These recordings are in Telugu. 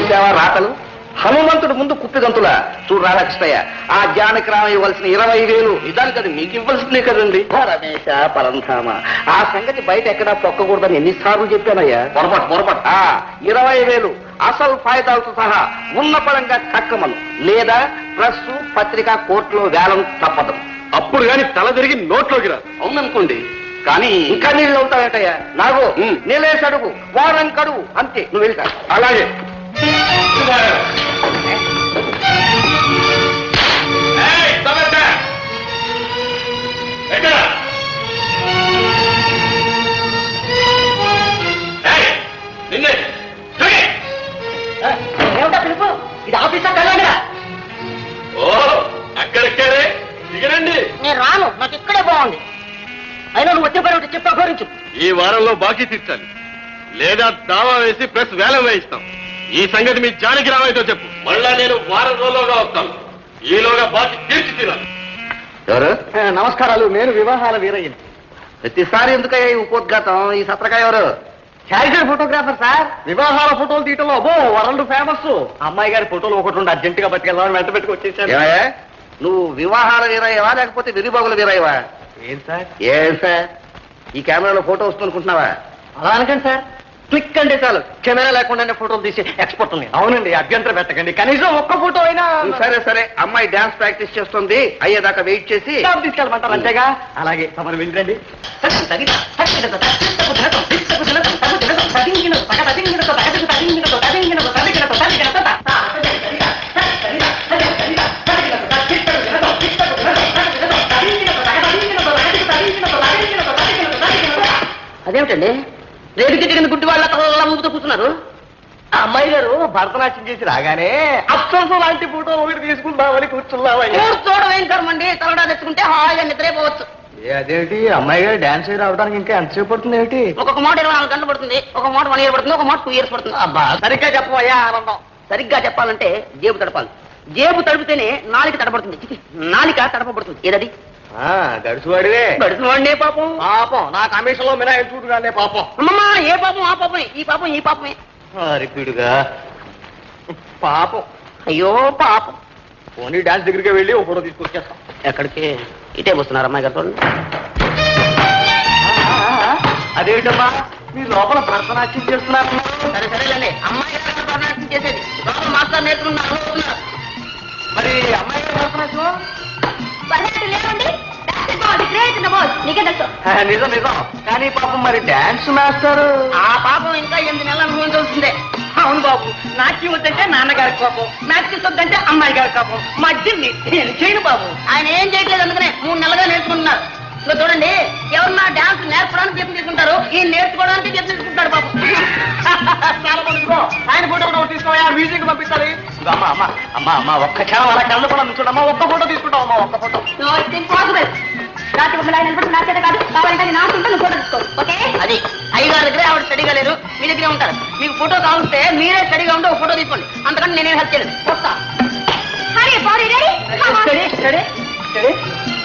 చూసావా రాతలు హనుమంతుడు ముందు కుప్పిగంతుల చూడు రాధాకృష్ణయ్య ఆ జానకి రామ ఇవ్వాల్సిన ఇరవై వేలు నిజానికి అది మీకు ఇవ్వాల్సిందే కదండి రమేశ పరంధామ ఆ సంగతి బయట ఎక్కడా తొక్కకూడదని ఎన్నిసార్లు చెప్పానయ్యా పొరపాటు పొరపాటు ఆ ఇరవై వేలు అసలు ఫాయిదాలతో సహా ఉన్న పరంగా కక్కమను లేదా ప్రెస్ పత్రిక కోర్టులో వేలం తప్పదు అప్పుడు గాని తల తిరిగి నోట్లోకి రా అవుననుకోండి కానీ ఇంకా నీళ్ళు అవుతాయటయ్యా నాగో నీలేసి అడుగు వారం కడుగు అంతే నువ్వు వెళ్తా అలాగే ఏమిటా పిలుపు ఇది ఆఫీసా కదండి ఓ అక్కడెక్కడే దిగరండి నేను రాను నాకు ఇక్కడే బాగుంది అయినా నువ్వు వచ్చే పని ఒకటి చెప్పా గురించి ఈ వారంలో బాకీ తీర్చాలి లేదా దావా వేసి ప్రెస్ వేలం వేయిస్తాం ఈ సంగతి మీ జానకి రామయ్యతో చెప్పు మళ్ళా నేను వారం రోజులుగా వస్తాను ఈలోగా బాకీ తీర్చి తినాలి ఎవరు నమస్కారాలు నేను వివాహాల వీరయ్యని ప్రతిసారి ఎందుకయ్యా ఈ ఉపోద్ఘాతం ఈ సత్రకాయ ఎవరు క్యారిటర్ ఫోటోగ్రాఫర్ సార్ వివాహాల ఫోటోలు తీయటంలో అబ్బో వరల్డ్ ఫేమస్ అమ్మాయి గారి ఫోటోలు ఒకటి రెండు అర్జెంట్ గా పట్టుకెళ్దామని వెంట పెట్టుకు వచ్చేసాను ఏమయ్యా నువ్వు వివాహాల వీరయ్యవా లేకపోతే విరిబాగుల వీరయ్యవా ఏం సార్ ఏం సార్ ఈ కెమెరాలో ఫోటో వస్తుంది అనుకుంటున్నావా అలా అనకండి సార్ క్లిక్ అంటే చాలు కెమెరా లేకుండానే ఫోటోలు తీసి ఎక్స్పర్ట్ ఉంది అవునండి అభ్యంతరం పెట్టకండి కనీసం ఒక్క ఫోటో అయినా సరే సరే అమ్మాయి డాన్స్ ప్రాక్టీస్ చేస్తుంది అయ్యేదాకా వెయిట్ చేసి షాప్ తీసుకెళ్ళమంటారు అంతేగా అలాగే తమరు వెళ్ళండి అదేమిటండి రేపు కింద గుడ్డి వాళ్ళ తల ఊపుతూ కూర్చున్నారు ఆ అమ్మాయి గారు భరతనాట్యం చేసి రాగానే అప్సరసం లాంటి ఫోటో ఒకటి తీసుకుందామని కూర్చున్నామయ్యా చూడడం ఏం కర్మండి తలడా తెచ్చుకుంటే హాయిగా నిద్రైపోవచ్చు ఏ, అదేంటి అమ్మాయి గారు డాన్స్ అయ్యి రావడానికి ఇంకా ఎంతసేపు పడుతుంది ఏమిటి ఒక్కొక్క మాట ఇరవై నాలుగు గంటలు పడుతుంది ఒక మాట వన్ ఇయర్ పడుతుంది ఒక మాట టూ ఇయర్స్ పడుతుంది అబ్బా సరిగ్గా చెప్పవయ్యా ఆనందం సరిగ్గా చెప్పాలంటే జేబు తడపాలి జేబు తడిపితేనే నాలిక తడబడుతుంది చిచి, నాలిక తడపబడుతుంది ఏదది ఆ, గడుచువాడివే గడుసు వాడినే పాపం పాపం నా కమిషన్ లో మినాయి చూడుగానే పాపం అమ్మమ్మా ఏ పాపం ఆ పాపమే ఈ పాపం ఈ పాపమే అరిపిడుగా పాపం అయ్యో పాపం పోనీ డాన్స్ దగ్గరికి వెళ్ళి ఒక ఫోటో తీసుకొచ్చేస్తాం ఎక్కడికి ఇటే వస్తున్నారు అమ్మాయి గారు చూడండి. అదేంటమ్మా మీ లోపల భరతనాట్యం చేస్తున్నారు సరే సరేలేండి అమ్మాయి గారు భరతనాట్యం చేసేది లోపల మాస్టర్ నేర్చుకున్నారు ఉన్నారు. మరి అమ్మాయి గారు భరతనాట్యం ఆ, నిజం నిజం కానీ పాపం మరి డాన్స్ మాస్టర్ ఆ పాపం ఇంకా ఎనిమిది నెలలు అనుభవించాల్సిందే అవును బాబు నాట్యం వద్దంటే నాన్నగారి కోపం ప్రాక్టీస్ వద్దంటే అమ్మాయి గారి కోపం మధ్యని నేను చేయను బాబు ఆయన ఏం చేయట్లేదు అందుకనే మూడు నెలలుగా నేర్చుకుంటున్నారు ఇంకా చూడండి ఎవరన్నా డాన్స్ నేర్పడానికి చెప్పి తీసుకుంటారు ఈ నేర్చుకోవడానికి చెప్పి తీసుకుంటాడు బాబు చాలా మంది ఇదిగో, ఆయన ఫోటో కూడా ఒకటి తీసుకోవా మ్యూజిక్ పంపిస్తారు ఇదిగో, అమ్మా అమ్మా అమ్మా అమ్మా ఒక్క క్షణం అలా కళ్ళు కూడా నుంచుడమ్మా ఒక్క ఫోటో తీసుకుంటాం అమ్మా ఒక్క ఫోటో ఇంపాసిబుల్ రాత్రి ఒక ఆయన నిలబడి నా చేత కాదు కావాలంటే అది నాకుంటే నువ్వు ఫోటో తీసుకో ఓకే అది అయ్యగారి దగ్గరే ఆవిడ స్టడీగా లేరు మీ దగ్గరే ఉంటారు మీకు ఫోటో కావాలంటే మీరే స్టడీగా ఉంటే ఒక ఫోటో తీసుకోండి అంతకంటే నేనేం హెల్ప్ చేయలేదు వస్తా Hari body ready study study study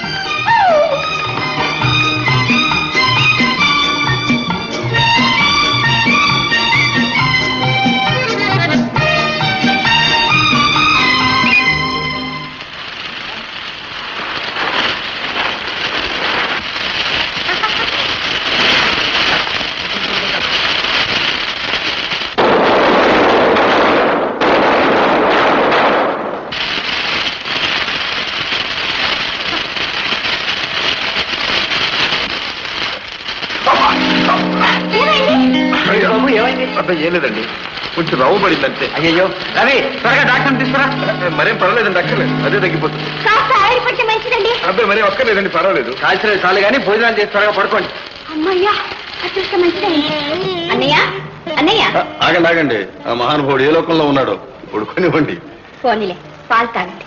బాబు ఏమైంది అబ్బాయి ఏం లేదండి కొంచెం రవ్వ పడింది అంతే అయ్యో రవి త్వరగా డాక్టర్ తీసుకురా మరేం పర్వాలేదండి అక్కర్లేదు అదే తగ్గిపోతుంది కాస్త ఆవిరి పడితే మంచిదండి అబ్బాయి మరేం అక్కర్లేదండి పర్వాలేదు కాల్చిన చాలు కానీ భోజనాలు చేసి త్వరగా పడుకోండి అమ్మయ్యా అదృష్టం మంచిదండి అన్నయ్య అన్నయ్య ఆగండి ఆగండి ఆ మహానుభావుడు ఏ లోకంలో ఉన్నాడో పడుకోనివ్వండి పోనీలే పాలు తాగండి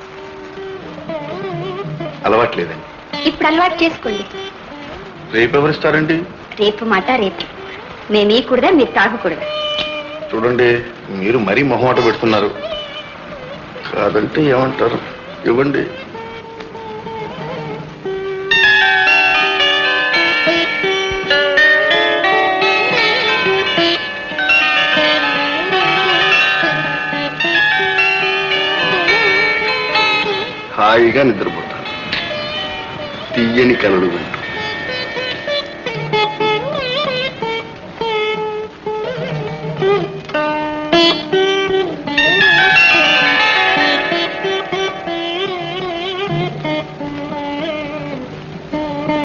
అలవాట్లేదండి ఇప్పుడు అలవాటు చేసుకోండి రేపు ఎవరిస్తారండి రేపు మాట రేపు మేము కూడదా మీరు తాగకూడదా చూడండి మీరు మరీ మొహమాట పెడుతున్నారు కాదంటే ఏమంటారు ఇవ్వండి హాయిగా నిద్రపోతాను తీయని కలలు వింటూ